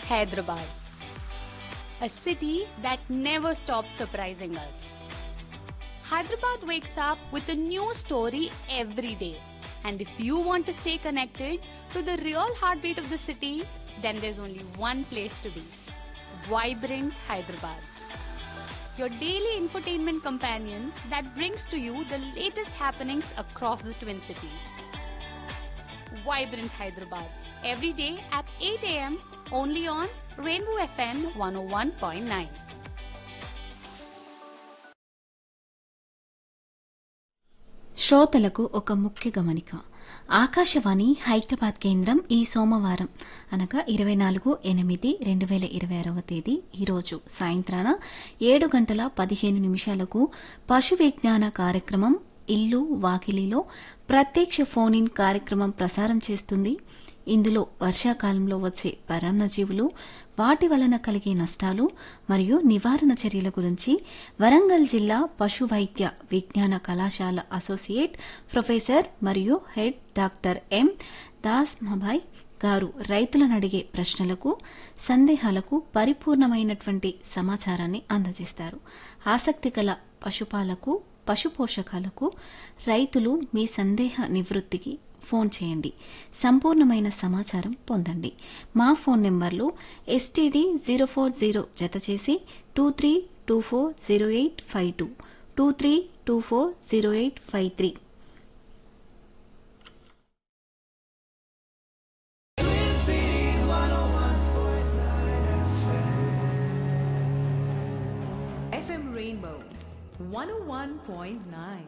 Hyderabad. A city that never stops surprising us. Hyderabad wakes up with a new story every day. And if you want to stay connected to the real heartbeat of the city, then there's only one place to be Vibrant Hyderabad. Your daily infotainment companion that brings to you the latest happenings across the Twin Cities. Vibrant Hyderabad every day at 8 a.m. only on Rainbow FM 101.9. శ్రోతలకు ఒక ముఖ్య గమనిక ఆకాశవాణి హైదరాబాద్ కేంద్రం ఈ సోమవారం అనగా ఇరవై నాలుగు ఎనిమిది రెండు వేల ఇరవై ఆరవ తేదీ ఈరోజు సాయంత్రాన ఏడు గంటల పదిహేను నిమిషాలకు పశు విజ్ఞాన కార్యక్రమం ఇల్లు వాకిలిలో ప్రత్యక్ష ఫోన్ ఇన్ కార్యక్రమం ప్రసారం చేస్తుంది ఇందులో వర్షాకాలంలో వచ్చే పరాన్నజీవులు వాటి వలన కలిగే నష్టాలు మరియు నివారణ చర్యల గురించి వరంగల్ జిల్లా పశు వైద్య విజ్ఞాన కళాశాల అసోసియేట్ ప్రొఫెసర్ మరియు హెడ్ డాక్టర్ ఎం దాస్ మభాయ్ గారు రైతులను అడిగే ప్రశ్నలకు సందేహాలకు పరిపూర్ణమైనటువంటి సమాచారాన్ని అందజేస్తారు ఆసక్తి గల పశుపాలకు పశు పోషకాలకు రైతులు మీ సందేహ నివృత్తికి ఫోన్ చేయండి సంపూర్ణమైన సమాచారం పొందండి మా ఫోన్ నెంబర్లు ఎస్టీడీ జీరో ఫోర్ జీరో జత చేసి two three two four zero eight five two two three two four zero eight five three FM Rainbow 101.9.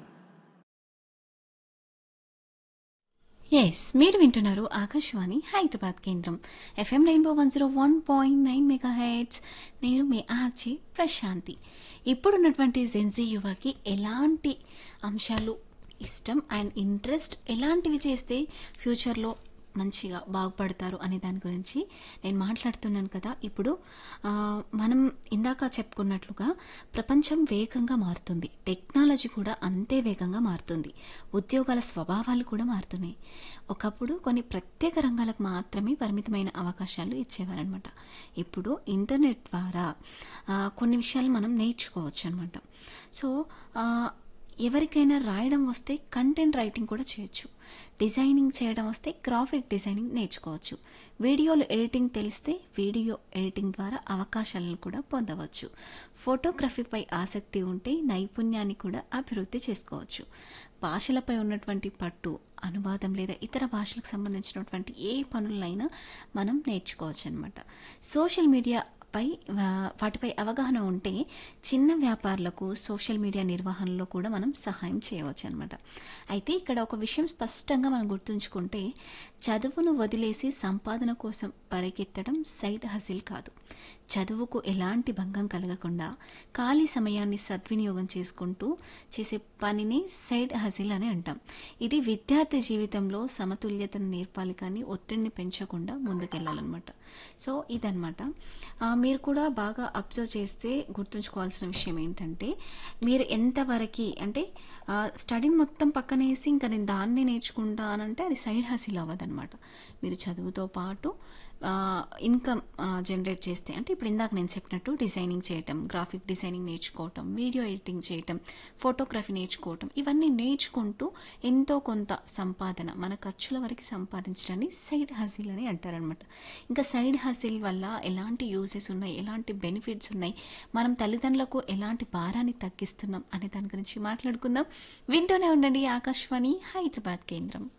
Yes మీరు వింటున్నారు ఆకాశవాణి హైదరాబాద్ కేంద్రం FM Rainbow one zero one point nine megahertz నేను మీ RJ Prashanti ఇప్పుడున్నటువంటి Gen Z యువకి ఎలాంటి అంశాలు ఇష్టం అండ్ ఇంట్రెస్ట్ ఎలాంటివి చేస్తే ఫ్యూచర్లో మంచిగా బాగుపడతారు అనే దాని గురించి నేను మాట్లాడుతున్నాను కదా ఇప్పుడు ఆ, మనం ఇందాక చెప్పుకున్నట్లుగా ప్రపంచం వేగంగా మారుతుంది టెక్నాలజీ కూడా అంతే వేగంగా మారుతుంది ఉద్యోగాల స్వభావాలు కూడా మారుతున్నాయి ఒకప్పుడు కొన్ని ప్రత్యేక రంగాలకు మాత్రమే పరిమితమైన అవకాశాలు ఇచ్చేవారనమాట ఇప్పుడు ఇంటర్నెట్ ద్వారా ఆ, కొన్ని విషయాలు మనం నేర్చుకోవచ్చు అనమాట సో ఆ, ఎవరికైనా రాయడం వస్తే కంటెంట్ రైటింగ్ కూడా చేయొచ్చు డిజైనింగ్ చేయడం వస్తే గ్రాఫిక్ డిజైనింగ్ నేర్చుకోవచ్చు వీడియోలు ఎడిటింగ్ తెలిస్తే వీడియో ఎడిటింగ్ ద్వారా అవకాశాలను కూడా పొందవచ్చు ఫోటోగ్రఫీపై ఆసక్తి ఉంటే నైపుణ్యాన్ని కూడా అభివృద్ధి చేసుకోవచ్చు భాషలపై ఉన్నటువంటి పట్టు అనువాదం లేదా ఇతర భాషలకు సంబంధించినటువంటి ఏ పనులైనా మనం నేర్చుకోవచ్చు అనమాట సోషల్ మీడియా పై వా- వాటిపై అవగాహన ఉంటే చిన్న వ్యాపారులకు సోషల్ మీడియా నిర్వహణలో కూడా మనం సహాయం చేయవచ్చు అనమాట అయితే ఇక్కడ ఒక విషయం స్పష్టంగా మనం గుర్తుంచుకుంటే చదువును వదిలేసి సంపాదన కోసం పరిగెత్తడం సైడ్ హసిల్ కాదు చదువుకు ఎలాంటి భంగం కలగకుండా ఖాళీ సమయాన్ని సద్వినియోగం చేసుకుంటూ చేసే పనిని సైడ్ హసిల్ అని అంటాం ఇది విద్యార్థి జీవితంలో సమతుల్యతను నేర్పాలి కానీ ఒత్తిడిని పెంచకుండా ముందుకెళ్ళాలన్నమాట సో ఇదనమాట ఆ, మీరు కూడా బాగా అబ్జర్వ్ చేస్తే గుర్తుంచుకోవాల్సిన విషయం ఏంటంటే మీరు ఎంతవరకు అంటే ఆ, స్టడీని మొత్తం పక్కనేసి ఇంకా నేను దాన్ని నేర్చుకుంటానంటే అది సైడ్ హసిల్ అవ్వదన్నమాట మీరు చదువుతో పాటు ఇన్కమ్ జనరేట్ చేస్తే అంటే ఇప్పుడు ఇందాక నేను చెప్పినట్టు డిజైనింగ్ చేయటం గ్రాఫిక్ డిజైనింగ్ నేర్చుకోవటం వీడియో ఎడిటింగ్ చేయటం ఫోటోగ్రఫీ నేర్చుకోవటం ఇవన్నీ నేర్చుకుంటూ ఎంతో కొంత సంపాదన మన ఖర్చుల వరకు సంపాదించడాన్ని సైడ్ హసిల్ అని అంటారనమాట ఇంకా సైడ్ హసిల్ వల్ల ఎలాంటి యూజెస్ ఉన్నాయి ఎలాంటి బెనిఫిట్స్ ఉన్నాయి మనం తల్లిదండ్రులకు ఎలాంటి భారాన్ని తగ్గిస్తున్నాం అనే దాని గురించి మాట్లాడుకుందాం వింటూనే ఉండండి ఆకాశవాణి హైదరాబాద్ కేంద్రం